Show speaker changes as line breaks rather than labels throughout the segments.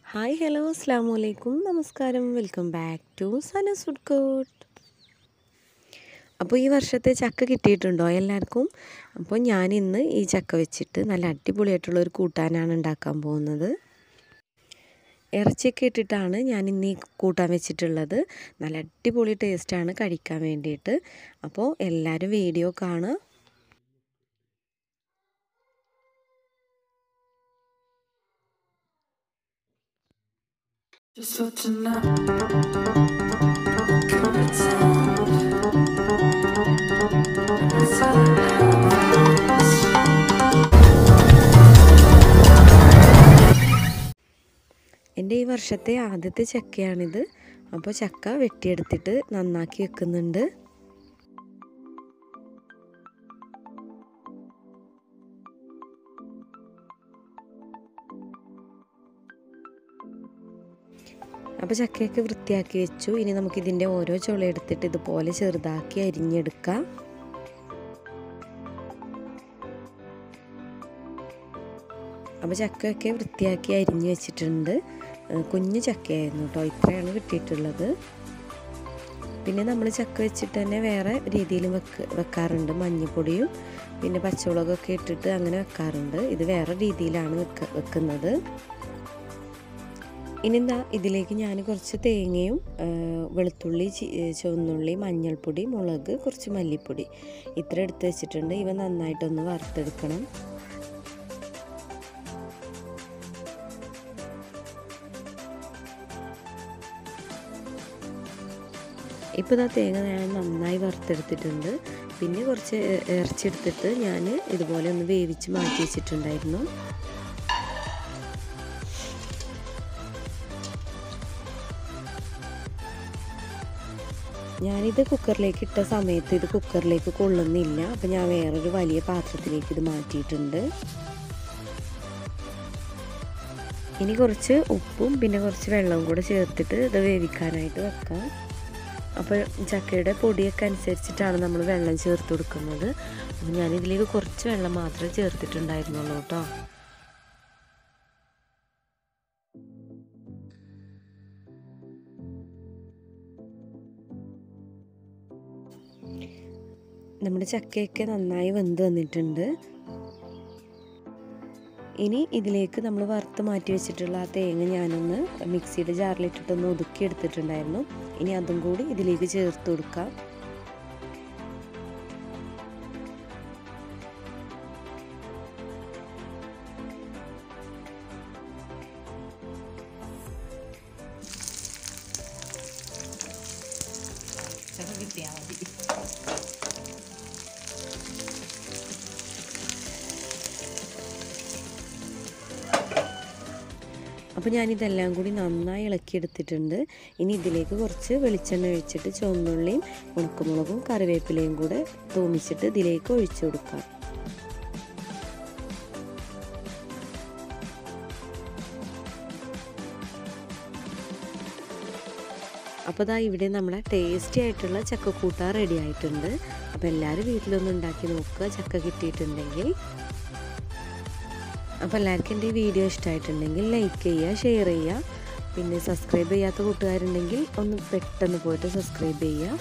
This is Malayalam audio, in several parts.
ഹായ് ഹലോ അസ്സാം വലൈക്കും നമസ്കാരം വെൽക്കം ബാക്ക് ടു സനസ് ഫുഡ് കോർട്ട് അപ്പോൾ ഈ വർഷത്തെ ചക്ക കിട്ടിയിട്ടുണ്ടോ എല്ലാവർക്കും അപ്പോൾ ഞാൻ ഇന്ന് ഈ ചക്ക വെച്ചിട്ട് നല്ല അടിപൊളിയായിട്ടുള്ള ഒരു കൂട്ടാനാണ് ഉണ്ടാക്കാൻ പോകുന്നത് ഇറച്ചിയൊക്കെ ഇട്ടിട്ടാണ് ഞാൻ ഇന്ന് ഈ കൂട്ടാൻ വെച്ചിട്ടുള്ളത് നല്ല അടിപൊളി ടേസ്റ്റാണ് കഴിക്കാൻ വേണ്ടിയിട്ട് അപ്പോൾ എല്ലാവരും വീഡിയോ കാണുക
Just for tonight. Can pretend it's all
എൻ്റെ ഈ വർഷത്തെ ആദ്യത്തെ ചക്കയാണിത് അപ്പോൾ ചക്ക വെട്ടിയെടുത്തിട്ട് നന്നാക്കി വെക്കുന്നുണ്ട് അപ്പോൾ ചക്കയൊക്കെ വൃത്തിയാക്കി വെച്ചു ഇനി നമുക്കിതിൻ്റെ ഓരോ ചുള എടുത്തിട്ട് ഇതുപോലെ ചെറുതാക്കി അരിഞ്ഞെടുക്കാം അപ്പോൾ ചക്കയൊക്കെ വൃത്തിയാക്കി അരിഞ്ഞ് വെച്ചിട്ടുണ്ട് കുഞ്ഞു ചക്കയായിരുന്നു കേട്ടോ ഇത്രയാണ് കിട്ടിയിട്ടുള്ളത് പിന്നെ നമ്മൾ ചക്ക വെച്ചിട്ട് തന്നെ വേറെ രീതിയിലും വെക്ക് വെക്കാറുണ്ട് മഞ്ഞൾപ്പൊടിയും പിന്നെ പച്ചമുളകൊക്കെ ഇട്ടിട്ട് അങ്ങനെ വെക്കാറുണ്ട് ഇത് വേറെ രീതിയിലാണ് വെക്ക വെക്കുന്നത് ഇനി എന്താ ഇതിലേക്ക് ഞാൻ കുറച്ച് തേങ്ങയും വെളുത്തുള്ളി ചുവന്നുള്ളി മഞ്ഞൾപ്പൊടി മുളക് കുറച്ച് മല്ലിപ്പൊടി ഇത്ര എടുത്ത് വെച്ചിട്ടുണ്ട് ഇവ നന്നായിട്ടൊന്ന് വറുത്തെടുക്കണം ഇപ്പോൾ ഇതാ തേങ്ങ ഞാൻ നന്നായി വറുത്തെടുത്തിട്ടുണ്ട് പിന്നെ കുറച്ച് ഇറച്ചെടുത്തിട്ട് ഞാൻ ഇതുപോലെ ഒന്ന് വേവിച്ച് മാറ്റി വെച്ചിട്ടുണ്ടായിരുന്നു ഞാനിത് കുക്കറിലേക്ക് ഇട്ട സമയത്ത് ഇത് കുക്കറിലേക്ക് കൊള്ളുന്നില്ല അപ്പം ഞാൻ വേറൊരു വലിയ പാത്രത്തിലേക്ക് ഇത് മാറ്റിയിട്ടുണ്ട് ഇനി കുറച്ച് ഉപ്പും പിന്നെ കുറച്ച് വെള്ളവും കൂടെ ചേർത്തിട്ട് ഇത് വേവിക്കാനായിട്ട് വെക്കാം അപ്പോൾ ചക്കയുടെ പൊടിയൊക്കെ അനുസരിച്ചിട്ടാണ് നമ്മൾ വെള്ളം ചേർത്ത് കൊടുക്കുന്നത് അപ്പോൾ ഞാനിതിലേക്ക് കുറച്ച് വെള്ളം മാത്രമേ ചേർത്തിട്ടുണ്ടായിരുന്നുള്ളൂ കേട്ടോ നമ്മുടെ ചക്കയൊക്കെ നന്നായി വെന്ത് വന്നിട്ടുണ്ട് ഇനി ഇതിലേക്ക് നമ്മൾ വറുത്ത് മാറ്റി വെച്ചിട്ടുള്ള ആ തേങ്ങ ഞാനൊന്ന് മിക്സിയുടെ ജാറിലിട്ടിട്ടൊന്ന് ഒതുക്കി എടുത്തിട്ടുണ്ടായിരുന്നു ഇനി അതും കൂടി ഇതിലേക്ക് ചേർത്ത് കൊടുക്കാം
കിട്ടിയാൽ മതി
അപ്പോൾ ഞാനിതെല്ലാം കൂടി നന്നായി ഇളക്കിയെടുത്തിട്ടുണ്ട് ഇനി ഇതിലേക്ക് കുറച്ച് വെളിച്ചെണ്ണ ഒഴിച്ചിട്ട് ചുവന്നുള്ളിയും ഉണക്കമുളകും കറിവേപ്പിലയും കൂടെ തൂമിച്ചിട്ട് ഇതിലേക്ക് ഒഴിച്ചു കൊടുക്കാം അപ്പോൾ ദാ ഇവിടെ നമ്മുടെ ടേസ്റ്റി ആയിട്ടുള്ള ചക്കക്കൂട്ട റെഡി ആയിട്ടുണ്ട് അപ്പോൾ എല്ലാവരും വീട്ടിലൊന്ന് ഉണ്ടാക്കി നോക്കുക ചക്ക കിട്ടിയിട്ടുണ്ടെങ്കിൽ അപ്പോൾ എല്ലാവർക്കും എൻ്റെ ഈ വീഡിയോ ഇഷ്ടമായിട്ടുണ്ടെങ്കിൽ ലൈക്ക് ചെയ്യുക ഷെയർ ചെയ്യുക പിന്നെ സബ്സ്ക്രൈബ് ചെയ്യാത്ത കൂട്ടുകാരുണ്ടെങ്കിൽ ഒന്ന് പെട്ടെന്ന് പോയിട്ട് സബ്സ്ക്രൈബ് ചെയ്യുക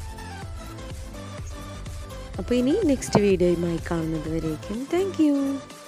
അപ്പോൾ ഇനി നെക്സ്റ്റ് വീഡിയോയുമായി കാണുന്നത് വരേക്കും താങ്ക്